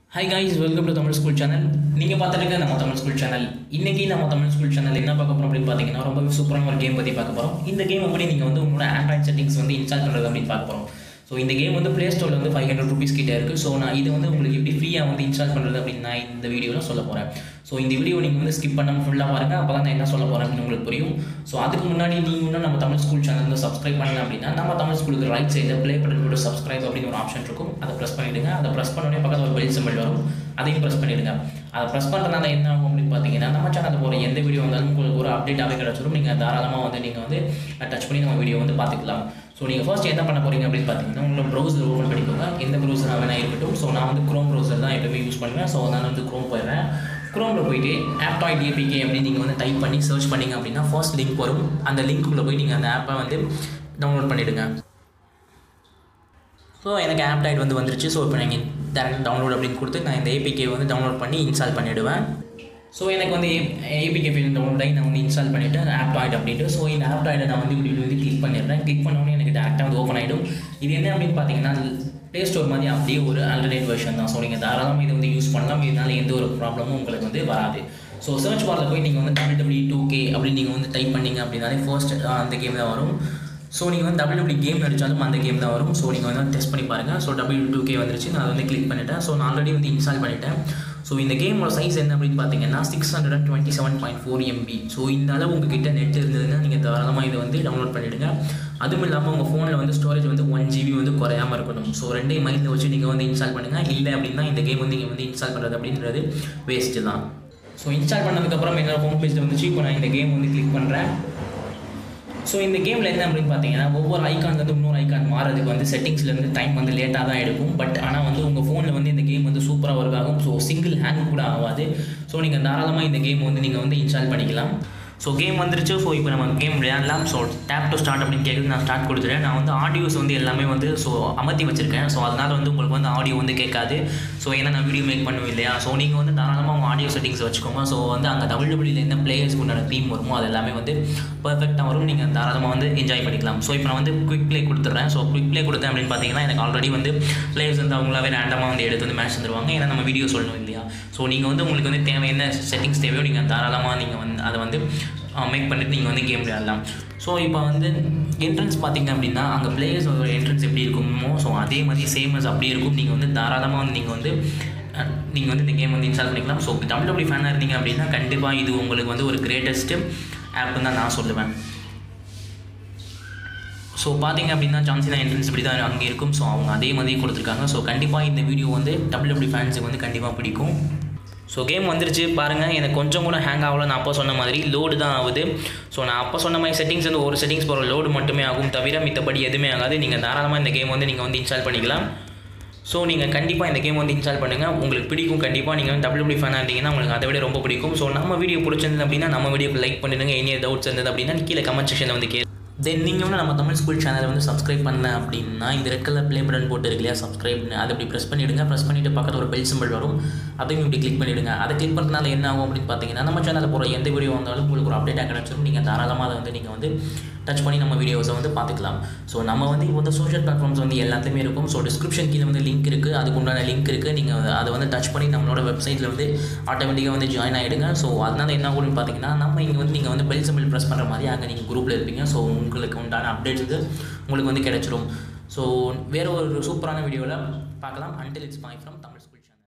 hi guys welcome to Tamil school channel நீங்கள் பார்த்துட்டு இருக்க நம்ம தமிழ் ஸ்கூல் சேனல் இன்னைக்கு நம்ம தமிழ் ஸ்கூல் சேனல் என்ன பார்க்க போகிறோம் அப்படின்னு பார்த்தீங்கன்னா ரொம்ப சூப்பரான ஒரு கேம் பற்றி பார்க்க போகிறோம் இந்த கேம் எப்படி நீங்கள் வந்து உங்களோட ஆண்ட்ராய்ட் செட்டிங்ஸ் வந்து இன்ஸ்டால் பண்ணுறது அப்படின்னு பார்க்க போகிறோம் ஸோ இந்த கேம் வந்து ப்ளே ஸ்டோரில் வந்து ஃபைவ் ஹண்ட்ரட் ருபீஸ் கிட்டே இருக்குது ஸோ நான் இது வந்து உங்களுக்கு எப்படி ஃப்ரீயாக வந்து இன்ஸ்டால் பண்ணுறது அப்படின்னு நான் இந்த வீடியோவில் சொல்ல போகிறேன் ஸோ இந்த வீடியோ நீங்கள் வந்து ஸ்கிப் பண்ணாமல் ஃபுல்லாக பாருங்கள் அப்போ தான் நான் என்ன சொல்ல போகிறேன் அப்படின்னு உங்களுக்கு புரியும் ஸோ அதுக்கு முன்னாடி நீங்கள் இன்னும் நம்ம தமிழ் ஸ்கூல் சேனல் வந்து சப்ஸ்கிரைப் பண்ணல அப்படின்னா நம்ம தமிழ் ஸ்கூலுக்கு ரைட் சைடில் ப்ளே பட்டன் கூட சப்ஸ்கிரைப் அப்படின்னு ஒரு ஆப்ஷன் இருக்கும் அதை ப்ரெஸ் பண்ணிவிடுங்க அதை ப்ரெஸ் பண்ணோடனே பக்கத்தில் ஒரு பெல் சிம்பிள் வரும் அதையும் ப்ரெஸ் பண்ணிவிடுங்க அதை ப்ரெஸ் பண்ணுறதுனால என்ன ஆகும் அப்படின்னு பார்த்தீங்கன்னா நம்ம சேனலில் போகிற எந்த வீடியோ வந்தாலும் உங்களுக்கு ஒரு அப்டேட்டாகவே கிடச்சிடும் நீங்கள் தாராளமாக வந்து நீங்கள் வந்து டச் பண்ணி நம்ம வீடியோ வந்து பார்த்துக்கலாம் ஸோ நீங்கள் ஃபர்ஸ்ட் என்ன பண்ண போகிறீங்க அப்படின்னு பார்த்தீங்கன்னா உங்களோட ப்ரௌசர் ஓப்பன் பண்ணிக்கோங்க எந்த ப்ரௌசர் வேணா இருக்கட்டும் ஸோ நான் வந்து க்ரோம் ப்ரௌசர் தான் எப்பவுமே யூஸ் பண்ணுவேன் ஸோ அதனால் வந்து க்ரோம் போயிடுறேன் க்ரோமில் போயிட்டு ஆப்டாய்ட் ஏபிகே அப்படின்னு நீங்கள் வந்து டைப் பண்ணி சர்ச் பண்ணீங்க அப்படின்னா ஃபர்ஸ்ட் லிங்க் வரும் அந்த லிங்க்குள்ளே போய் நீங்கள் அந்த ஆப்பை வந்து டவுன்லோட் பண்ணிவிடுங்க ஸோ எனக்கு ஆப்டாய்ட் வந்து வந்துருச்சு ஸோ இப்போ நீங்கள் டேரக்ட் டவுன்லோட் அப்படின்னு கொடுத்து நான் இந்த ஏபிகே வந்து டவுன்லோட் பண்ணி இன்ஸ்டால் பண்ணிவிடுவேன் ஸோ எனக்கு வந்து ஏபிகே ஃபீல் டவுன்லோட் ஆகி நான் வந்து இன்ஸ்டால் பண்ணிவிட்டு ஆப்டாய்ட் அப்படின்ட்டு ஸோ இந்த ஆப்டாய்டை நான் வந்து இப்படி வந்து கிளிக் பண்ணிடுறேன் கிளிக் பண்ணோடனே எனக்கு டேரெக்டாக வந்து ஓப்பன் ஆகிடும் இது என்ன அப்படின்னு பார்த்தீங்கன்னா ப்ளே ஸ்டோர் மாதிரி அப்படியே ஒரு ஆல்டர்னேட் வெர்ஷன் தான் ஸோ நீங்கள் தாராளமாக இதை வந்து யூஸ் பண்ணலாம் இதனால எந்த ஒரு ப்ராப்ளமும் உங்களுக்கு வந்து வராது ஸோ சர்ச் பாரில் போய் நீங்கள் வந்து டபிள் டபிள்யூ டூ கே அப்படின்னு நீங்கள் வந்து டைப் பண்ணீங்க அப்படின்னாலே ஃபர்ஸ்ட் அந்த கேம் தான் வரும் ஸோ நீங்கள் வந்து டபிள்யூ டபிள்யூ கேம் அடித்தாலும் அந்த கேம் தான் வரும் ஸோ நீங்கள் வந்து டெஸ்ட் பண்ணி பாருங்கள் ஸோ டபிள்யூ டூ கே வந்துருச்சு நான் அதை வந்து கிளிக் பண்ணிட்டேன் ஸோ நான் ஆல்ரெடி வந்து இன்ஸ்டால் பண்ணிட்டேன் ஸோ இந்த கேமோட சைஸ் என்ன அப்படின்னு பார்த்தீங்கன்னா six hundred and twenty seven point four MB so இந்த அளவு உங்ககிட்ட நெட் இருந்ததுன்னா நீங்கள் தாராளமாக இதை வந்து டவுன்லோட் பண்ணிவிடுங்க அதுவும் இல்லாமல் உங்கள் ஃபோனில் வந்து ஸ்டோரேஜ் வந்து ஒன் ஜிபி வந்து குறையாமல் இருக்கணும் ஸோ ரெண்டையும் மைண்டில் வச்சு நீங்கள் வந்து இன்ஸ்டால் பண்ணுங்கள் இல்லை அப்படின்னா இந்த கேம் வந்து நீங்கள் வந்து இன்ஸ்டால் பண்ணுறது அப்படின்றது வேஸ்ட்டு தான் ஸோ இன்ஸ்டால் பண்ணதுக்கப்புறம் என்னோட ஹோம் பேஜில் வந்துச்சு இப்போ நான் இந்த கேம் வந்து கிளிக் பண்ணுறேன் ஸோ இந்த கேமில் என்ன அப்படின்னு பார்த்தீங்கன்னா ஒவ்வொரு ஐக்கான் வந்து இன்னொரு ஐக்கான் மாறதுக்கு வந்து செட்டிங்ஸ்லேருந்து டைம் வந்து லேட்டாக தான் எடுக்கும் பட் ஆனால் வந்து உங்கள் ஃபோனில் வந்து இந்த கேம் வந்து சூப்பராக ஒர்க் ஆகும் ஸோ சிங்கிள் ஹேங் கூட ஆகாது ஸோ நீங்கள் தாராளமாக இந்த கேம் வந்து நீங்கள் வந்து இன்ஸ்டால் பண்ணிக்கலாம் ஸோ கேம் வந்துருச்சு ஸோ இப்போ நம்ம கேம் விளையாடலாம் ஸோ டேப் டு ஸ்டார்ட் அப்படின்னு கேட்குது நான் ஸ்டார்ட் கொடுத்துட்டேன் நான் வந்து ஆடியோஸ் வந்து எல்லாமே வந்து ஸோ அமர்த்தி வச்சிருக்கேன் ஸோ அதனால் வந்து உங்களுக்கு வந்து ஆடியோ வந்து கேட்காது ஸோ ஏன்னா நான் வீடியோ மேக் பண்ணுவேன் இல்லையா ஸோ நீங்கள் வந்து தாராளமாக உங்கள் ஆடியோ செட்டிங்ஸ் வச்சுக்கோங்க ஸோ வந்து அங்கே டபுள் டபுள்யூல என்ன பிளேயர்ஸ்க்கு உண்டான தீம் வருமோ அது எல்லாமே வந்து பர்ஃபெக்டாக வரும் நீங்கள் தாராளமாக வந்து என்ஜாய் பண்ணிக்கலாம் ஸோ இப்போ நான் வந்து குவிக் ப்ளே கொடுத்துட்றேன் ஸோ குவிக் ப்ளே கொடுத்தேன் அப்படின்னு பார்த்தீங்கன்னா எனக்கு ஆல்ரெடி வந்து பிளேயர்ஸ் வந்து அவங்களாவே ரேண்டமாக வந்து எடுத்து வந்து மேட்ச் தருவாங்க ஏன்னா நம்ம வீடியோ சொல்லணும் இல்லையா ஸோ நீங்கள் வந்து உங்களுக்கு வந்து தேவை என்ன செட்டிங்ஸ் தேவையோ நீங்கள் தாராளமாக நீங்கள் வந்து அதை வந்து மேக் பண்ணிட்டு நீங்கள் வந்து கேம் விளையாடலாம் ஸோ இப்போ வந்து என்ட்ரன்ஸ் பார்த்தீங்க அப்படின்னா அங்கே பிளேயர்ஸோட என்ட்ரன்ஸ் எப்படி இருக்குமோ ஸோ அதே மாதிரி சேமஸ் அப்படி இருக்கும் நீங்கள் வந்து தாராளமாக வந்து நீங்கள் வந்து நீங்கள் வந்து இந்த கேம் வந்து இன்ஸ்டால் பண்ணிக்கலாம் ஸோ டபுள் டபுள்யூ ஃபேனாக இருந்தீங்க அப்படின்னா கண்டிப்பாக இது உங்களுக்கு வந்து ஒரு கிரேட்டஸ்ட்டு ஆப்னு தான் நான் சொல்லுவேன் ஸோ பார்த்தீங்க அப்படின்னா ஜான்சினா என்ட்ரன்ஸ் இப்படி தான் அங்கே இருக்கும் ஸோ அவங்க அதே மாதிரி கொடுத்துருக்காங்க ஸோ கண்டிப்பாக இந்த வீடியோ வந்து டபுள் டபுள்யூ ஃபேன்ஸுக்கு வந்து கண்டிப்பாக பிடிக்கும் ஸோ கேம் வந்துருச்சு பாருங்கள் எனக்கு கொஞ்சம் கூட ஹேங் ஆகல நான் அப்போ சொன்ன மாதிரி லோடு தான் ஆகுது ஸோ நான் அப்போ சொன்ன மாதிரி செட்டிங்ஸ் வந்து ஒரு செட்டிங்ஸ் போகிற லோடு மட்டுமே ஆகும் தவிர மித்தபடி எதுவுமே ஆகாது நீங்கள் தாராளமாக இந்த கேம் வந்து நீங்கள் வந்து இன்ஸ்டால் பண்ணிக்கலாம் ஸோ நீங்கள் கண்டிப்பாக இந்த கேம் வந்து இன்ஸ்டால் பண்ணுங்கள் உங்களுக்கு பிடிக்கும் கண்டிப்பாக நீங்கள் வந்து டபுள் ஃபேனாக இருந்தீங்கன்னா உங்களுக்கு அதை விட ரொம்ப பிடிக்கும் ஸோ நம்ம வீடியோ பிடிச்சிருந்தது அப்படின்னா நம்ம வீடியோக்கு லைக் பண்ணிடுங்க எனி டவுட்ஸ் இருந்தது அப்படின்னா கீழே கமெண்ட் செக்ஷனில் வந்து கே தென் நீங்கள் வந்து நம்ம தமிழ் ஸ்கூல் சேனலை வந்து சப்ஸ்கிரைப் பண்ணல அப்படின்னா இந்த ரெட் கலர் ப்ளே பட்டன் போட்டு இருக்கு இல்லையா சப்ஸ்கிரைப் அதை இப்படி ப்ரெஸ் பண்ணிவிடுங்க ப்ரெஸ் பண்ணிவிட்டு பக்கத்தில் ஒரு பெல் சிம்பிள் வரும் அதையும் இப்படி கிளிக் பண்ணிவிடுங்க அதை கிளிக் பண்ணுறதுனால என்ன ஆகும் அப்படின்னு பார்த்தீங்கன்னா நம்ம சேனலில் போகிற எந்த வீடியோ வந்தாலும் உங்களுக்கு ஒரு அப்டேட்டாக கிடச்சிடும் நீங்கள் தாராளமாக அதை வந்து நீங்கள் வந்து டச் பண்ணி நம்ம வீடியோஸை வந்து பார்த்துக்கலாம் ஸோ நம்ம வந்து இப்போ வந்து சோஷியல் பிளாட்ஃபார்ம்ஸ் வந்து எல்லாத்துலேயுமே இருக்கும் ஸோ டிஸ்கிரிப்ஷன் கீழே வந்து லிங்க் இருக்குது அதுக்கு உண்டான லிங்க் இருக்குது நீங்கள் அதை வந்து டச் பண்ணி நம்மளோட வெப்சைட்டில் வந்து ஆட்டோமேட்டிக்காக வந்து ஜாயின் ஆகிடுங்க ஸோ அதனால் என்ன ஆகும்னு பார்த்தீங்கன்னா நம்ம இங்கே வந்து நீங்கள் வந்து பெல் சிம்பிள் ப்ரெஸ் பண்ணுற மாதிரி அங்கே நீங்கள் குரூப்பில் இருப்பீங்க ஸோ உங்களுக்கு உண்டான அப்டேட்ஸ் வந்து உங்களுக்கு வந்து கிடைச்சிரும் ஸோ வேறு ஒரு சூப்பரான வீடியோவில் பார்க்கலாம் until it's bye from Tamil